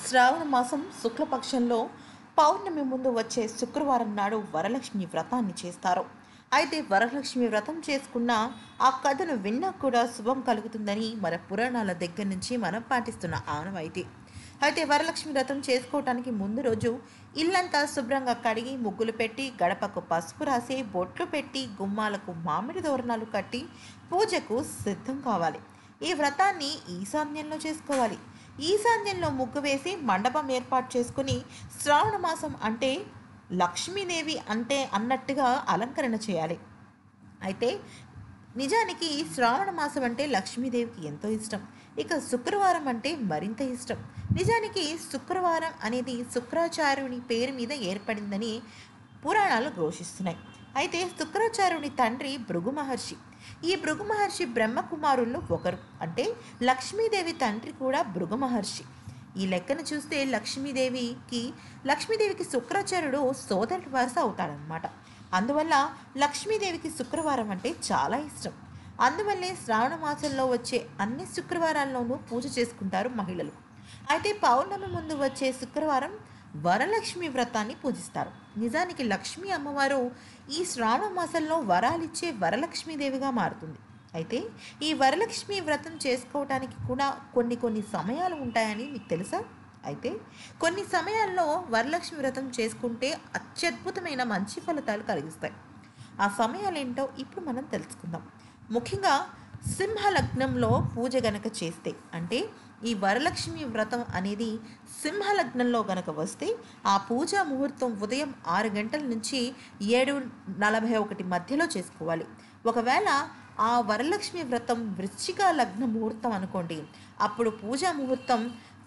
శ్రావణ మాసం శుక్లపక్షంలో పౌర్ణమి ముందు వచ్చే శుక్రవారం నాడు వరలక్ష్మి వ్రతాన్ని చేస్తారు అయితే వరలక్ష్మి వ్రతం చేసుకున్న ఆ కథను విన్నా కూడా శుభం కలుగుతుందని మన పురాణాల దగ్గర నుంచి మనం పాటిస్తున్న ఆనవాయితీ అయితే వరలక్ష్మి వ్రతం చేసుకోవటానికి ముందు రోజు ఇల్లంతా శుభ్రంగా కడిగి ముగ్గులు పెట్టి గడపకు పసుపు రాసి బొట్లు పెట్టి గుమ్మాలకు మామిడి తోరణాలు కట్టి పూజకు సిద్ధం కావాలి ఈ వ్రతాన్ని ఈశాన్యంలో చేసుకోవాలి ఈశాన్యంలో ముగ్గు వేసి మండపం ఏర్పాటు చేసుకుని శ్రావణ మాసం అంటే లక్ష్మీదేవి అంటే అన్నట్టుగా అలంకరణ చేయాలి అయితే నిజానికి శ్రావణ మాసం అంటే లక్ష్మీదేవికి ఎంతో ఇష్టం ఇక శుక్రవారం అంటే మరింత ఇష్టం నిజానికి శుక్రవారం అనేది శుక్రాచార్యుని పేరు మీద ఏర్పడిందని పురాణాలు ఘోషిస్తున్నాయి అయితే శుక్రాచార్యుని తండ్రి భృగు మహర్షి ఈ భృగు మహర్షి బ్రహ్మకుమారుల్లో ఒకరు అంటే లక్ష్మీదేవి తండ్రి కూడా భృగు మహర్షి ఈ లెక్కను చూస్తే లక్ష్మీదేవికి లక్ష్మీదేవికి శుక్రాచార్యుడు సోదరుడి వరుస అవుతాడనమాట అందువల్ల లక్ష్మీదేవికి శుక్రవారం అంటే చాలా ఇష్టం అందువల్లే శ్రావణ మాసంలో వచ్చే అన్ని శుక్రవారాల్లోనూ పూజ చేసుకుంటారు మహిళలు అయితే పౌర్ణమి ముందు వచ్చే శుక్రవారం వరలక్ష్మి వ్రతాన్ని పూజిస్తారు నిజానికి లక్ష్మీ అమ్మవారు ఈ శ్రావణ మాసంలో వరాలిచ్చే వరలక్ష్మీదేవిగా మారుతుంది అయితే ఈ వరలక్ష్మి వ్రతం చేసుకోవటానికి కూడా కొన్ని కొన్ని సమయాలు ఉంటాయని మీకు తెలుసా అయితే కొన్ని సమయాల్లో వరలక్ష్మి వ్రతం చేసుకుంటే అత్యద్భుతమైన మంచి ఫలితాలు కలిగిస్తాయి ఆ సమయాలు ఏంటో ఇప్పుడు మనం తెలుసుకుందాం ముఖ్యంగా సింహ లగ్నంలో పూజ గనక చేస్తే అంటే ఈ వరలక్ష్మి వ్రతం అనేది సింహ లగ్నంలో గనక వస్తే ఆ పూజా ముహూర్తం ఉదయం ఆరు గంటల నుంచి ఏడు నలభై ఒకటి మధ్యలో చేసుకోవాలి ఒకవేళ ఆ వరలక్ష్మి వ్రతం వృశ్చిక లగ్న ముహూర్తం అనుకోండి అప్పుడు పూజా ముహూర్తం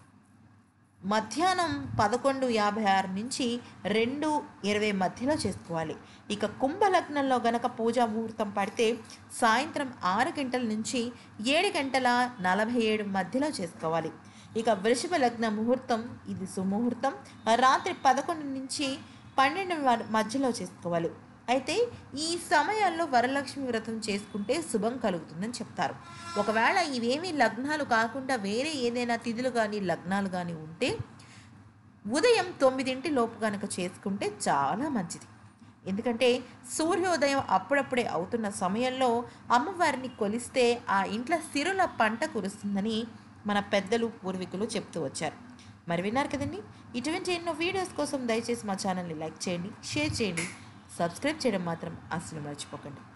మధ్యాహ్నం పదకొండు యాభై ఆరు నుంచి రెండు ఇరవై మధ్యలో చేసుకోవాలి ఇక కుంభలగ్నంలో గనక పూజా ముహూర్తం పడితే సాయంత్రం ఆరు గంటల నుంచి ఏడు గంటల నలభై ఏడు మధ్యలో చేసుకోవాలి ఇక వృషభ లగ్న ముహూర్తం ఇది సుముహూర్తం రాత్రి పదకొండు నుంచి పన్నెండు వ- మధ్యలో చేసుకోవాలి అయితే ఈ సమయాల్లో వరలక్ష్మి వ్రతం చేసుకుంటే శుభం కలుగుతుందని చెప్తారు ఒకవేళ ఇవేమీ లగ్నాలు కాకుండా వేరే ఏదైనా తిథులు కానీ లగ్నాలు కానీ ఉంటే ఉదయం తొమ్మిదింటి లోపు కనుక చేసుకుంటే చాలా మంచిది ఎందుకంటే సూర్యోదయం అప్పుడప్పుడే అవుతున్న సమయంలో అమ్మవారిని కొలిస్తే ఆ ఇంట్లో సిరుల పంట కురుస్తుందని మన పెద్దలు పూర్వీకులు చెప్తూ వచ్చారు మరి విన్నారు కదండి ఇటువంటి ఎన్నో వీడియోస్ కోసం దయచేసి మా ఛానల్ని లైక్ చేయండి షేర్ చేయండి సబ్స్క్రైబ్ చేయడం మాత్రం అస్సలు మర్చిపోకండి